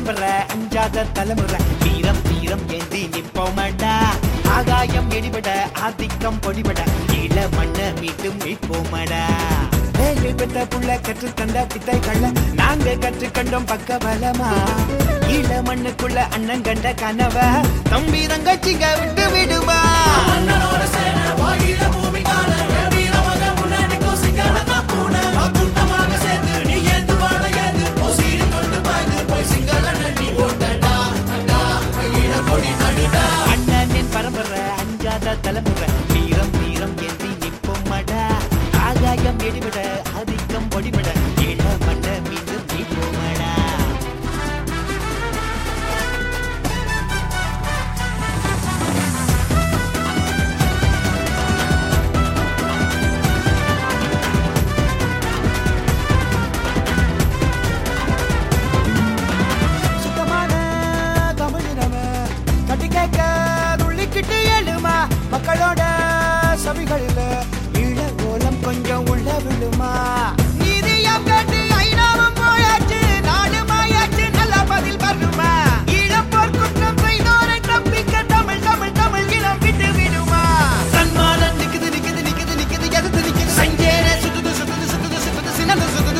பரம்பரை அஞ்சாத தலைமுறை வீரம் வீரம் ஏந்தி நிப்போமடா ஆகாயம் வெடிபட ஆதிக்கம் பொடிபட இள மண்ண மீட்டும் மீட்போமடா வேலை பெற்ற புள்ள கற்று தந்த பித்தை கள்ள நாங்க கற்று கண்டோம் பக்க பலமா ஈழ மண்ணுக்குள்ள அண்ணன் கண்ட கனவ தம்பி தங்கச்சிங்க விட்டு விடுமா அண்ணனின் பரம்பரை அஞ்சாத தலைமுறை வீரம் வீரம் ஏந்தி நிப்போமடா ஆகாயம் வெடிவிட ஆதிக்கம் பொடிபட இள மண்ண மீண்டும் மீட்போமடா சுத்தமான தமிழினம கட்டி கேட்க துள்ளிக்கிட்டு எழுமா மக்களோட சபைகளில் ஈழ கோலம் கொஞ்சம் உள்ள விழுமா நீதியம் கேட்டு ஐநாவும் போயாச்சு நாடுமாயாச்சு நல்ல பதில் வருமா ஈழப்போர் குற்றம் செய்தோரை தப்பிக்க தமிழ் தமிழ் தமிழ் இனம் விட்டு விடுமா சன்மானம் நிக்குது நிக்குது நிக்குது நிக்குது எதிர்த்து நிக்குது சஞ்சேன சுத்துது சுத்துது சுத்துது சுத்துது சின்னது சுத்துது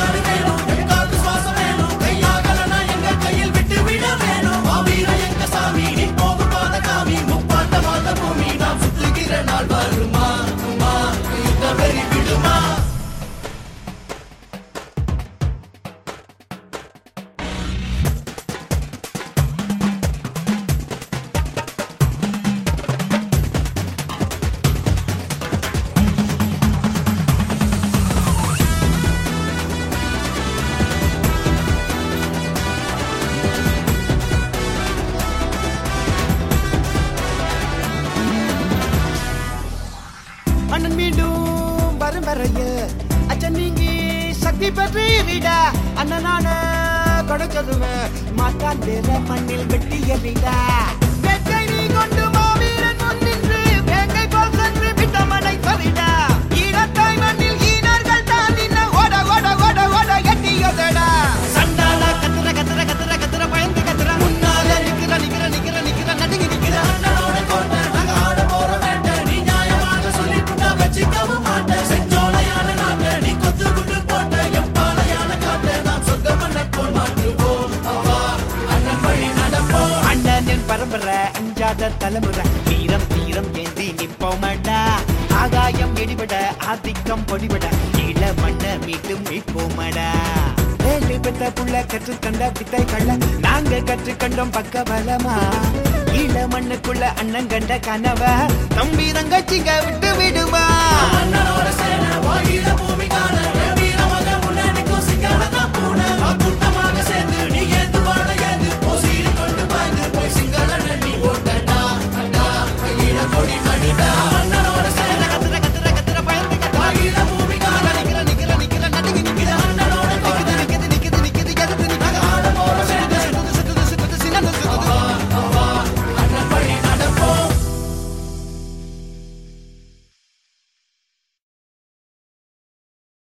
அண்ணன் மீண்டும் வரும் வரைய அச்சன் நீங்கி சக்தி பெற்று விட அண்ணனான கொடுச்சதுமே மாட்டான் வேற மண்ணில் வெட்டி எறிடா வெட்டை நீ கொண்டு மாவீரன் முன் நின்று வேங்கை போல் சென்று விட்டமனை சரிடா ஈழத்தாய் மண்ணில் ஈனர்கள் தான் நின்ன ஓட ஓட ஓட ஓட எட்டியதடா சண்டால கத்துற கத்துற கத்துற கத்துற பயந்து கத்துற முன்னால நிக்கிற நிக்கிற நிக்கிற நிக்கிற நடுங்கி நிக்கிற அண்ணனோட கோட்டை நாங்க ஆட போற வேட்டை நீ நியாயமாக சொல்லி புட்டா வச்சுக்கவும் மாட்டேன் செஞ்சோலையான நாட்டை நீ கொத்து குட்டு போட்ட எப்பாலையான காட்டை நாம் சொந்த மண்ணை போல் மாற்றுவோம் அவா அண்ணன் வழி நடப்போம் அண்ணனின் பரம்பரை அஞ்சாத தலைமுறை வீரம் வீரம் ஏந்தி நிப்போமடா ஆகாயம் வெடிபட ஆதிக்கம் பொடிபட இள மண்ண மீட்டும் மீட்போமடா வேலை பெற்ற புள்ள கற்று தந்த பித்தை கள்ள நாங்க கற்று கண்டோம் பக்க பலமா ஈழ மண்ணுக்குள்ள அண்ணன் கண்ட கனவ தம்பி தங்கச்சிங்க விட்டு விடுமா அண்ணனோட சேனை வாயில பூமி காண